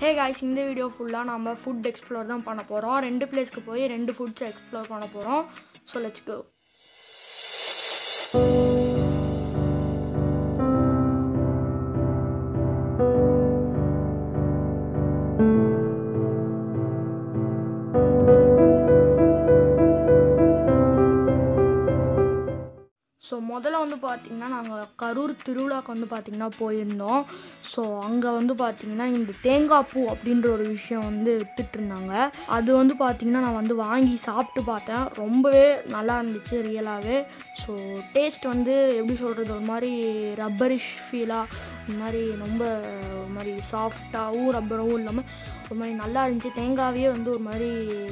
hey guys இந்த video ஃபுல்லாக நம்ம ஃபுட் எக்ஸ்ப்ளோர் தான் பண்ண போகிறோம் ரெண்டு பிளேஸ்க்கு போய் ரெண்டு ஃபுட்ஸ் எக்ஸ்ப்ளோர் பண்ண போகிறோம் ஸோ லெட்ஸ் கோ ஸோ முதல்ல வந்து பார்த்திங்கன்னா நாங்கள் கரூர் திருவிழாக்கு வந்து பார்த்திங்கன்னா போயிருந்தோம் ஸோ அங்கே வந்து பார்த்திங்கன்னா இந்த தேங்காய் பூ அப்படின்ற ஒரு விஷயம் வந்து வித்துட்டு இருந்தாங்க அது வந்து பார்த்திங்கன்னா நான் வந்து வாங்கி சாப்பிட்டு பார்த்தேன் ரொம்பவே நல்லா இருந்துச்சு ரியலாகவே ஸோ டேஸ்ட் வந்து எப்படி சொல்கிறது ஒரு மாதிரி ரப்பரிஷ் ஃபீலாக ஒரு மாதிரி ரொம்ப ஒரு மாதிரி சாஃப்டாகவும் ரப்பராகவும் இல்லாமல் ஒரு மாதிரி நல்லா இருந்துச்சு தேங்காவே வந்து ஒரு மாதிரி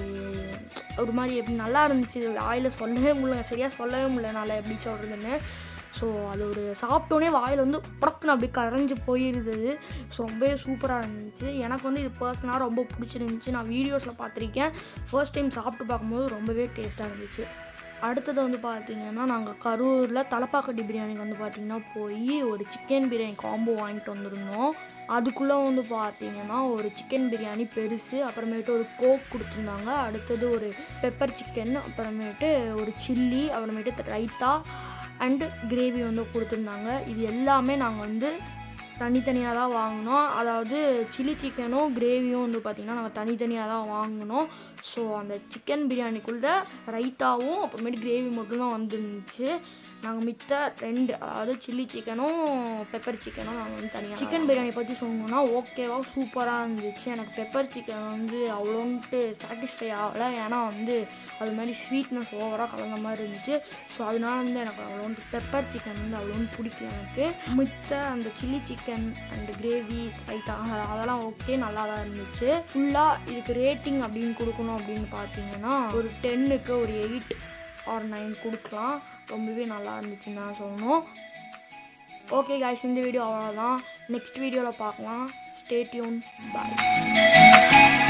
ஒரு மாதிரி எப்படி நல்லா இருந்துச்சு வாயில் சொல்லவே முடியல சரியாக சொல்லவே முடியல என்னால் எப்படி சொல்கிறதுன்னு ஸோ அது ஒரு சாப்பிட்டோன்னே வாயில் வந்து புடக்குன்னு அப்படி கரைஞ்சி போயிருந்தது ஸோ ரொம்பவே சூப்பராக இருந்துச்சு எனக்கு வந்து இது பர்சனலாக ரொம்ப பிடிச்சிருந்துச்சு நான் வீடியோஸில் பார்த்துருக்கேன் ஃபர்ஸ்ட் டைம் சாப்பிட்டு பார்க்கும்போது ரொம்பவே டேஸ்ட்டாக இருந்துச்சு அடுத்தது வந்து பார்த்தீங்கன்னா நாங்கள் கரூரில் தலப்பாக்கட்டி பிரியாணிக்கு வந்து பார்த்திங்கன்னா போய் ஒரு சிக்கன் பிரியாணி காம்போ வாங்கிட்டு வந்திருந்தோம் அதுக்குள்ளே வந்து பார்த்தீங்கன்னா ஒரு சிக்கன் பிரியாணி பெருசு அப்புறமேட்டு ஒரு கோக் கொடுத்துருந்தாங்க அடுத்தது ஒரு பெப்பர் சிக்கன் அப்புறமேட்டு ஒரு சில்லி அப்புறமேட்டு ரைத்தா அண்டு கிரேவி வந்து கொடுத்துருந்தாங்க இது எல்லாமே நாங்கள் வந்து தனித்தனியாக தான் வாங்கினோம் அதாவது சில்லி சிக்கனும் கிரேவியும் வந்து பார்த்திங்கன்னா நாங்கள் தனித்தனியாக தான் வாங்கினோம் ஸோ அந்த சிக்கன் பிரியாணிக்குள்ளே ரைத்தாவும் அப்புறமேட்டு கிரேவி மட்டும்தான் வந்துருந்துச்சு நாங்கள் மித்த ரெண்டு அதாவது சில்லி சிக்கனும் பெப்பர் சிக்கனும் நாங்கள் வந்து தனியாக சிக்கன் பிரியாணி பற்றி சொல்லணும்னா ஓகேவாக சூப்பராக இருந்துச்சு எனக்கு பெப்பர் சிக்கன் வந்து அவ்வளோன்ட்டு சாட்டிஸ்ஃபை ஆகலை ஏன்னா வந்து அது மாதிரி ஸ்வீட்னஸ் ஓவராக கலந்த மாதிரி இருந்துச்சு ஸோ அதனால வந்து எனக்கு அவ்வளோன்ட்டு பெப்பர் சிக்கன் வந்து அவ்வளோன்னு பிடிக்கல எனக்கு மித்த அந்த chilli chicken and gravy raita அதெல்லாம் ஓகே நல்லா தான் இருந்துச்சு ஃபுல்லாக இதுக்கு ரேட்டிங் அப்படின்னு கொடுக்கணும் அப்படின்னு பார்த்தீங்கன்னா ஒரு டென்னுக்கு ஒரு எயிட் ஆர் நைன் கொடுக்கலாம் ரொம்பவே நல்லா இருந்துச்சுன்னு தான் சொல்லணும் ஓகே காய்ஸ் இந்த வீடியோ அவ்வளோதான் நெக்ஸ்ட் வீடியோவில் பார்க்கலாம் ஸ்டே டியூன் பாய்